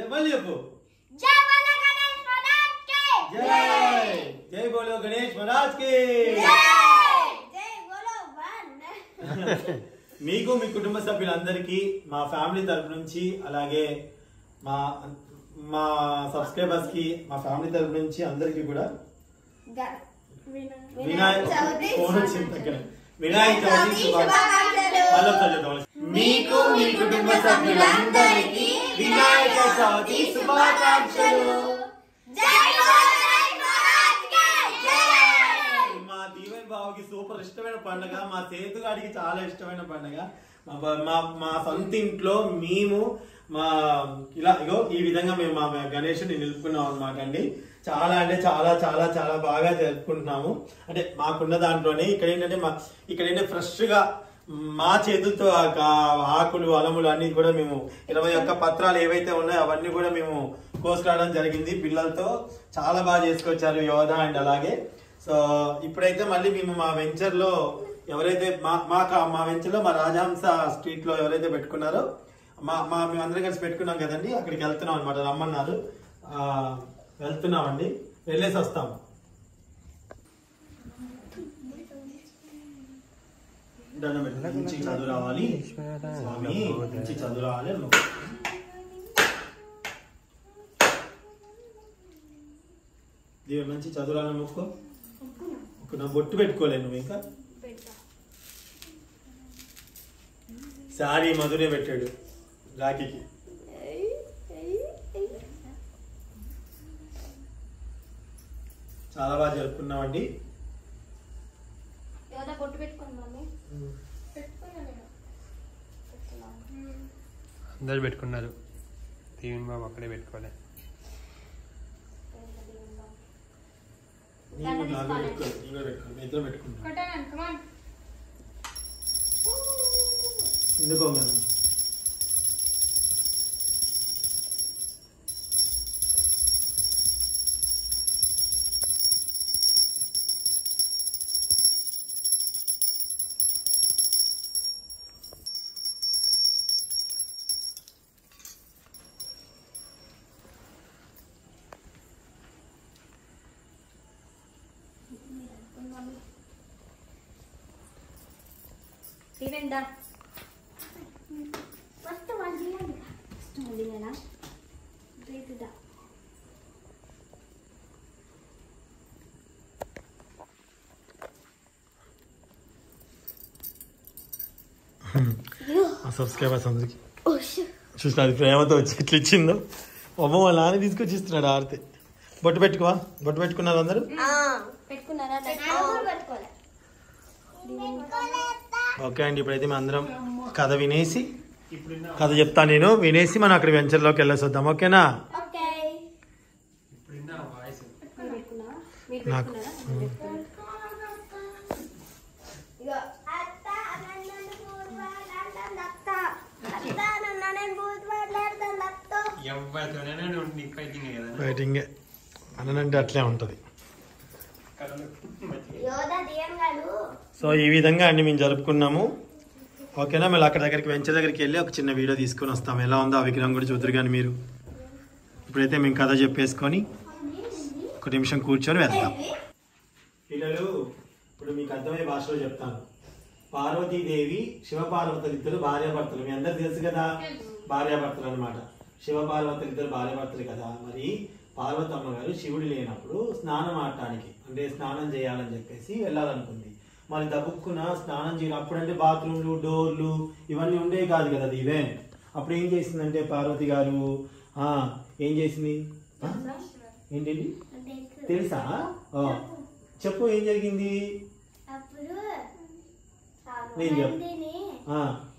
మళ్ళీ చెప్పు జై బోలో గణేష్ మహారాజ్ కి జై జై బోలో గణేష్ మహారాజ్ కి జై బోలో వన్ మీకు మీ కుటుంబ సభ్యులందరికీ మా ఫ్యామిలీ తరపు నుంచి అలాగే మా మా సబ్స్క్రైబర్స్ కి మా ఫ్యామిలీ తరపు నుంచి అందరికీ కూడా వినాయక ఫోన్ వచ్చింది దగ్గర వినాయక చవితి శుభాకాంక్షలు మళ్ళీ ఒకసారి చెప్తాం. మీకు మీ కుటుంబ సభ్యులందరికీ వినాయక చవితి శుభాకాంక్షలు జై బోలో గణేష్ మహారాజ్ కి జై మా దీవెన్ బాబుకి సూపర్ ఇష్టమైన పండగ మా సేతుగాడికి చాలా ఇష్టమైన పండగ మా బ- మా మా సొంత ఇంట్లో మేము మా ఇలా ఇగో ఈ విధంగా మేము మా గణేషుని నిలుపుకున్నాం అనమాట అండి చాలా అంటే చాలా చాలా చాలా బాగా జరుపుకుంటున్నాము అంటే మాకున్న దాంట్లోనే ఇక్కడ ఏంటంటే మా ఇక్కడ ఏంటంటే ఫ్రెష్ గా మా చేతులతో ఆ కా- ఆకులు అలములు అన్ని కూడా మేము ఇరవై ఒక్క పత్రాలు ఏవైతే ఉన్నాయో అవన్నీ కూడా మేము కోసుకురావడం జరిగింది పిల్లలతో చాలా బాగా చేసుకొచ్చారు యోధ అండ్ అలాగే సో ఇప్పుడైతే మళ్ళీ మేము మా వెంచర్ లో ఎవరైతే మా మా కా- మా వెంచర్ లో మా రాజహంస స్ట్రీట్ లో ఎవరైతే పెట్టుకున్నారో మా మా మేమందరం కలిసి పెట్టుకున్నాం కదండి అక్కడికి వెళ్తున్నాం అనమాట రమ్మన్నారు ఆ, వెళ్తున్నామండి వెళ్ళేసి వస్తాం దండం పెట్టు. మంచి చదువు రావాలి స్వామి మంచి చదువు రావాలి అని మొక్కు. దేవుడు మంచి చదువు రాని మొక్కు ఒక నా బొట్టు పెట్టుకోలే నువ్వు ఇంకా సారీ మధురే పెట్టాడు రాఖీకి చాలా బాగా జరుపుకున్నామండి యోధ పొట్టు పెట్టుకోండి మమ్మీ పెట్టుకున్నా నేను అందరు పెట్టుకున్నారు దీవెన్ బాబు అక్కడే పెట్టుకోలే నీవు నాకు పెట్టుకో నీవు కూడా పెట్టుకో మీ ఇద్దరు పెట్టుకుంటాం కొట్టాను కమాన్ ఎందుకో మనం ఇవేందా ఫస్ట్ వన్ చేయాలి ఫస్ట్ మళ్ళీ కదా రేటుదా ఆ సబ్స్క్రైబర్స్ అందరికి చూసిన అది ప్రేమతో వచ్చి ఇట్లా ఇచ్చిందో అమ్మ వాళ్ళ నాన్న తీసుకొచ్చి ఇస్తున్నాడు ఆడితే బొట్టు పెట్టుకోవా బొట్టు పెట్టుకున్నారు అందరూ పెట్టుకున్నారా పెట్టుకోలే ఓకే అండి ఇప్పుడైతే మేము అందరం కథ వినేసి కథ చెప్తా నేను వినేసి మనం అక్కడ వెంచర్లోకి వెళ్ళేసి వద్దాం ఓకేనా ఓకే ఇప్పుడు వాయిస్ మీరు పెట్టుకున్నారా మీరు నాకు పెట్టుకున్నారా ఇగో అత్త నన్ను పూర్వాలంటాను అత్త అత్త నన్ను పూర్వాలంటాను అత్త ఎవరితోనైనా నువ్వు నీకు ఫైటింగ్ కదా ఫైటింగ్ అనంటే అట్లే ఉంటుంది కథలు మంచిగా యోధ దియం గారు సో ఈ విధంగా అండి మేము జరుపుకున్నాము ఓకేనా మళ్ళీ అక్కడ దగ్గరికి వెంచర్ దగ్గరికి వెళ్ళి ఒక చిన్న వీడియో తీసుకొని వస్తాం ఎలా ఉందో ఆ విగ్రహం కూడా చూద్దరు కానీ మీరు ఇప్పుడైతే మేము కథ చెప్పేసుకొని ఒక నిమిషం కూర్చొని వెళ్తాం పిల్లలు ఇప్పుడు మీకు అర్థమయ్యే భాషలో చెప్తాను పార్వతీదేవి శివపార్వతులు ఇద్దరు భార్యాభర్తలు మీ అందరు తెలుసు కదా భార్యాభర్తలు అనమాట శివపార్వతులు ఇద్దరు భార్యాభర్తలు కదా మరి పార్వతమ్మ గారు శివుడు లేనప్పుడు స్నానం ఆడటానికి అంటే స్నానం చేయాలని చెప్పేసి వెళ్ళాలనుకుంది మరి దబ్బుక్కున స్నానం చేయాలి అప్పుడంటే బాత్రూమ్లు డోర్లు ఇవన్నీ ఉండేవి కాదు కదా అది ఈవెంట్ అప్పుడు ఏం చేసిందంటే పార్వతి గారు ఆ ఏం చేసింది ఆ? ఏంటండి తెలుసా ఓ, చెప్పు ఏం జరిగింది అప్పుడు నేను చెప్పు. నందిని ఆ,